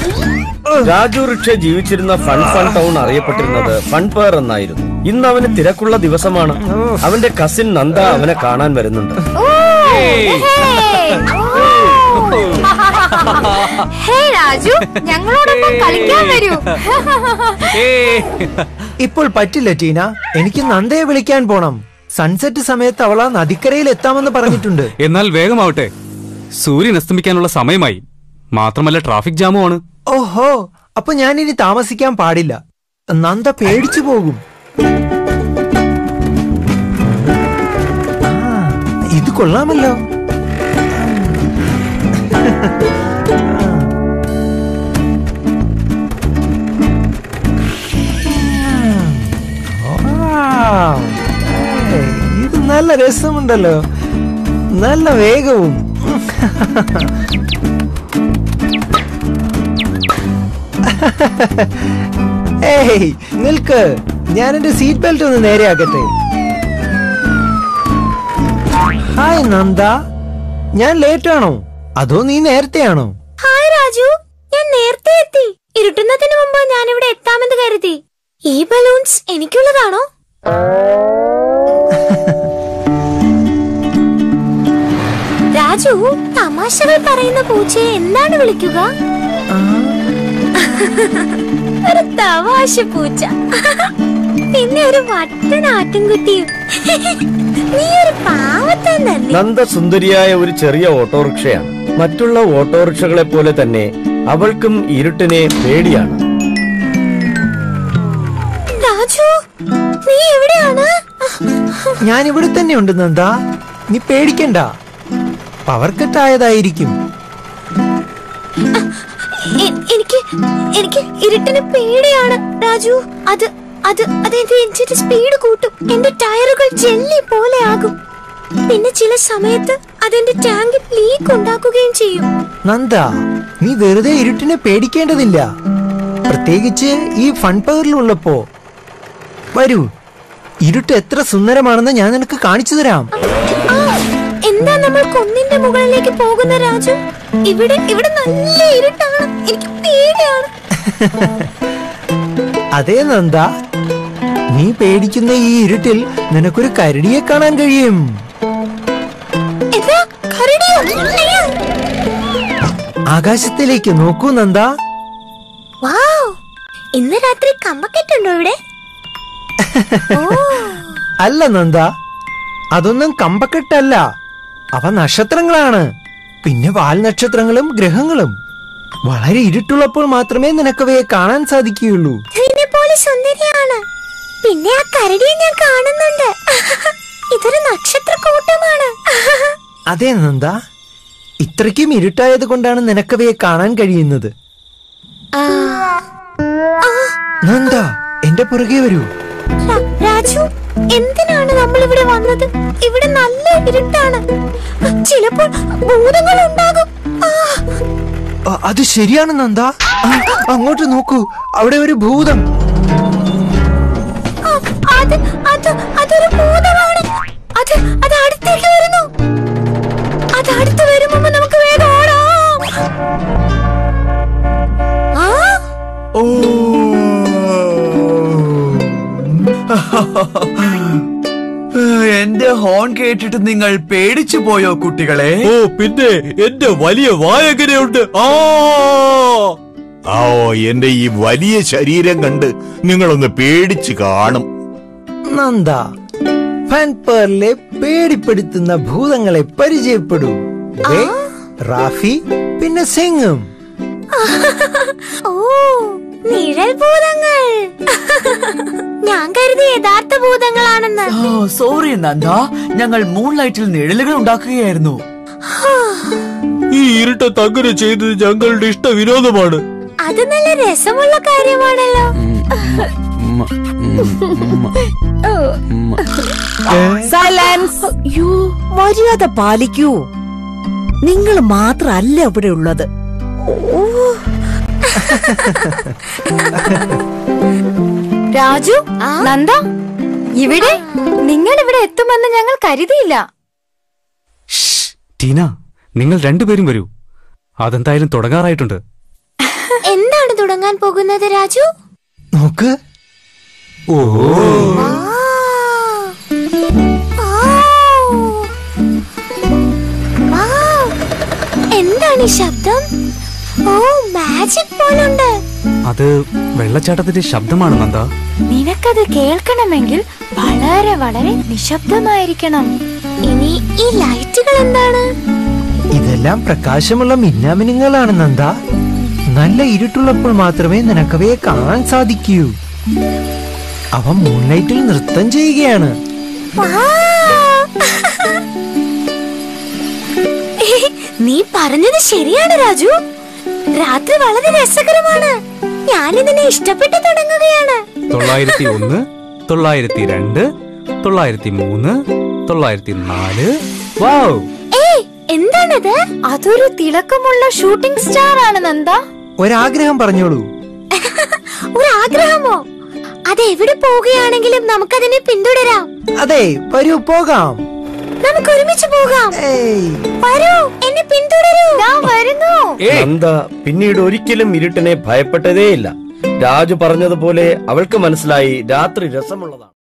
Raju rickshaw ജീവിച്ചിരുന്ന fun fun town അറിയപ്പെട്ടിരുന്നത് fun പേർ എന്നായിരുന്നു ഇന്ന് അവന് തിരക്കുള്ള ദിവസമാണ് അവന്റെ കസിൻ നന്ദ അവനെ കാണാൻ വരുന്നുണ്ട് ഹേ രാജു ഞങ്ങളോടൊപ്പം കളിക്കാൻ വരൂ ഇപ്പോൾ പറ്റില്ല ടീന എനിക്ക് നന്ദയെ വിളിക്കാൻ പോണം സൺസെറ്റ് സമയത്ത് അവൾ ആ നദിക്കരയിൽ എത്താമെന്ന് പറഞ്ഞിട്ടുണ്ട് എന്നാൽ വേഗമാവട്ടെ സൂര്യൻ അസ്തമിക്കാനുള്ള സമയമായി മാത്രമല്ല ട്രാഫിക് ജാമുമാണ് ഓഹോ അപ്പൊ ഞാൻ ഇനി താമസിക്കാൻ പാടില്ല നന്ദ പേടിച്ചു പോകും ആ, ഇത് കൊള്ളാമല്ലോ ആ, ഏയ്, ഇത് നല്ല രസമുണ്ടല്ലോ നല്ല വേഗവും ഏയ് നിൽക്ക് ഞാൻ എന്റെ സീറ്റ് ബെൽറ്റ് ഒന്ന് നേരെയാക്കട്ടെ ഹായ് നന്ദ ഞാൻ ലേറ്റ് ആണോ അതോ നീ നേരത്തെയാണോ ഹായ് രാജു ഞാൻ നേരത്തെ എത്തി ഇരുട്ടുന്നതിന് മുമ്പ് ഞാൻ ഇവിടെ എത്താമെന്ന് കരുതി ഈ ബലൂൺസ് എനിക്കുള്ളതാണോ രാജു തമാശകൾ പറയുന്ന പൂച്ചയെ എന്താണ് വിളിക്കുക ഒരു തമാശ പൂച്ച പിന്നെ ഒരു വട്ടൻ ആട്ടിൻകുട്ടിയും നീ ഒരു പാവത്തൻ തന്നെ നന്ദ സുന്ദരിയായ ഒരു ചെറിയ ഓട്ടോറിക്ഷയാണ് മറ്റുള്ള ഓട്ടോറിക്ഷകളെ പോലെ തന്നെ അവൾക്കും ഇരുട്ടിനെ പേടിയാണ് രാജു നീ എവിടെയാണ് ഞാൻ ഇവിടെ തന്നെ ഉണ്ട് നന്ദ നീ പേടിക്കണ്ട പവർ കട്ട് ആയതായിരിക്കും എ- എനിക്ക് എനിക്ക് ഇരുട്ടിന് പേടിയാണ് രാജു അത് അത് അത് എന്റെ എഞ്ചിന്റെ സ്പീഡ് കൂട്ടും എന്റെ ടയറുകൾ ജെല്ലി പോലെ ആകും പിന്നെ ചില സമയത്ത് അതെന്റെ ടാങ്കിൽ ലീക്ക് ഉണ്ടാക്കുകയും ചെയ്യും നന്ദ നീ വെറുതെ ഇരുട്ടിനെ പേടിക്കേണ്ടതില്ല പ്രത്യേകിച്ച് ഈ ഫൺ പവറിലുള്ളപ്പോ വരൂ ഇരുട്ട് എത്ര സുന്ദരമാണെന്ന് ഞാൻ നിനക്ക് കാണിച്ചു തരാം ആ, എന്താ നമ്മൾ കുന്നിന്റെ മുകളിലേക്ക് പോകുന്ന രാജു ഇവിടെ ഇവിടെ നല്ല ഇരുട്ടാണ് എനിക്ക് പേടിയാണ് അതേ നന്ദ നീ പേടിക്കുന്ന ഈ ഇരുട്ടിൽ നിനക്കൊരു കരടിയെ കാണാൻ കഴിയും എന്താ കരടിയോ അയ്യോ. ആകാശത്തിലേക്ക് നോക്കൂ നന്ദ വൗ ഇന്ന് രാത്രി കമ്പക്കെട്ടുണ്ടോ ഇവിടെ ഓ അല്ല നന്ദ അതൊന്നും കമ്പക്കെട്ടല്ല അവ നക്ഷത്രങ്ങളാണ് പിന്നെ വാൽ നക്ഷത്രങ്ങളും ഗ്രഹങ്ങളും വളരെ ഇരുട്ടുള്ളപ്പോൾ മാത്രമേ നിനക്കവയെ കാണാൻ സാധിക്കുകയുള്ളൂ ഇതിനെ പോലെ സുന്ദരിയാണ് പിന്നെ ആ കരടിയെ ഞാൻ കാണുന്നുണ്ട് ഇതൊരു നക്ഷത്ര കൂട്ടമാണ് അതെ നന്ദ ഇത്രയ്ക്കും ഇരുട്ടായത് കൊണ്ടാണ് നിനക്കവയെ കാണാൻ കഴിയുന്നത് ആ, നന്ദ എന്റെ പുറകെ വരൂ രാ- രാജു എന്തിനാണ് നമ്മൾ ഇവിടെ വന്നത് ഇവിടെ നല്ല ഇരുട്ടാണ് ചിലപ്പോൾ ഭൂതങ്ങൾ ഉണ്ടാകും ആ, അ- അത് ശരിയാണ് നന്ദ ആ, അങ്ങോട്ട് നോക്കൂ അവിടെ ഒരു ഭൂതം ആ, അത് അത് അതൊരു ഭൂതമാണ് അത് അത് അടുത്തേക്ക് വരുന്നു അത് അടുത്ത് വരും മുമ്പ് നമുക്ക് വേഗം ഓടാം ആ ഓ എന്റെ ഹോൺ കേട്ടിട്ട് നിങ്ങൾ പേടിച്ചു പോയോ കുട്ടികളെ ഓ പിന്നെ എന്റെ വലിയ വായകനുണ്ട് ആ ഓ എന്റെ ഈ വലിയ ശരീരം കണ്ട് നിങ്ങളൊന്ന് പേടിച്ച് കാണും നന്ദ ഫാൻപേറിലെ പേടിപ്പെടുത്തുന്ന ഭൂതങ്ങളെ പരിചയപ്പെടൂ ദേ, റാഫി പിന്നെ സിംഗും ഓ നിഴൽ ഭൂതങ്ങൾ ഞാൻ കരുതി യഥാർത്ഥ ഭൂതങ്ങളാണെന്ന് ഓ സോറി നന്ദ ഞങ്ങൾ മൂൺ ലൈറ്റിൽ നിഴലുകൾ ഉണ്ടാക്കുകയായിരുന്നു ഈ ഇരുട്ടത്ത് അങ്ങനെ ചെയ്തത് ഞങ്ങളുടെ ഇഷ്ട വിനോദമാണ് അത് നല്ല രസമുള്ള കാര്യമാണല്ലോ സൈലൻസ് യു മര്യാദ പാലിക്കൂ നിങ്ങൾ മാത്രല്ല ഇവിടെ ഉള്ളത് രാജു നന്ദ ഇവിടെ നിങ്ങൾ ഇവിടെ എത്തുമെന്ന് ഞങ്ങൾ കരുതിയില്ല ടീന നിങ്ങൾ രണ്ടുപേരും വരൂ അതെന്തായാലും തുടങ്ങാറായിട്ടുണ്ട് എന്താണ് തുടങ്ങാൻ പോകുന്നത് രാജു നോക്ക് ആ. ആ. ആ. എന്താണ് ഈ ശബ്ദം ഓ മാജിക് പോലുണ്ട് അത് വെള്ളച്ചാട്ടത്തിന്റെ ശബ്ദമാണ് നന്ദ നിനക്കത് കേൾക്കണമെങ്കിൽ വളരെ വളരെ നിശബ്ദമായിരിക്കണം ഇനി ഈ ലൈറ്റുകൾ എന്താണ് ഇതെല്ലാം പ്രകാശമുള്ള മിന്നാമിനുങ്ങളാണ് നന്ദ നല്ല ഇരുട്ടുള്ളപ്പോൾ മാത്രമേ നിനക്കവയെ കാണാൻ സാധിക്കൂ അവ മൂൺലൈറ്റിൽ നൃത്തം ചെയ്യുകയാണ് നീ പറഞ്ഞത് ശരിയാണ് രാജു രാത്രി വളരെ രസകരമാണ് ഞാനിതിനെ ഇഷ്ടപ്പെട്ടു തുടങ്ങുകയാണ് തൊള്ളായിരത്തി ഒന്ന് തൊള്ളായിരത്തി രണ്ട് തൊള്ളായിരത്തി മൂന്ന് തൊള്ളായിരത്തി നാല് വാവ് ഏയ് എന്താണത് അതൊരു തിളക്കമുള്ള ഷൂട്ടിംഗ് സ്റ്റാർ ആണ് നന്ദ ഒരാഗ്രഹം പറഞ്ഞോളൂ ഒരു ആഗ്രഹമോ അത് എവിടെ പോവുകയാണെങ്കിലും നമുക്കതിനെ പിന്തുടരാം അതെ വരൂ പോകാം നമുക്ക് ഒരുമിച്ച് പോകാം ഏയ് വരൂ എന്നെ പിന്തുടരൂ ഞാൻ വരുന്നു നന്ദ പിന്നീട് ഒരിക്കലും ഇരുട്ടിനെ ഭയപ്പെട്ടതേയില്ല രാജു പറഞ്ഞതുപോലെ അവൾക്ക് മനസ്സിലായി രാത്രി രസമുള്ളതാണ്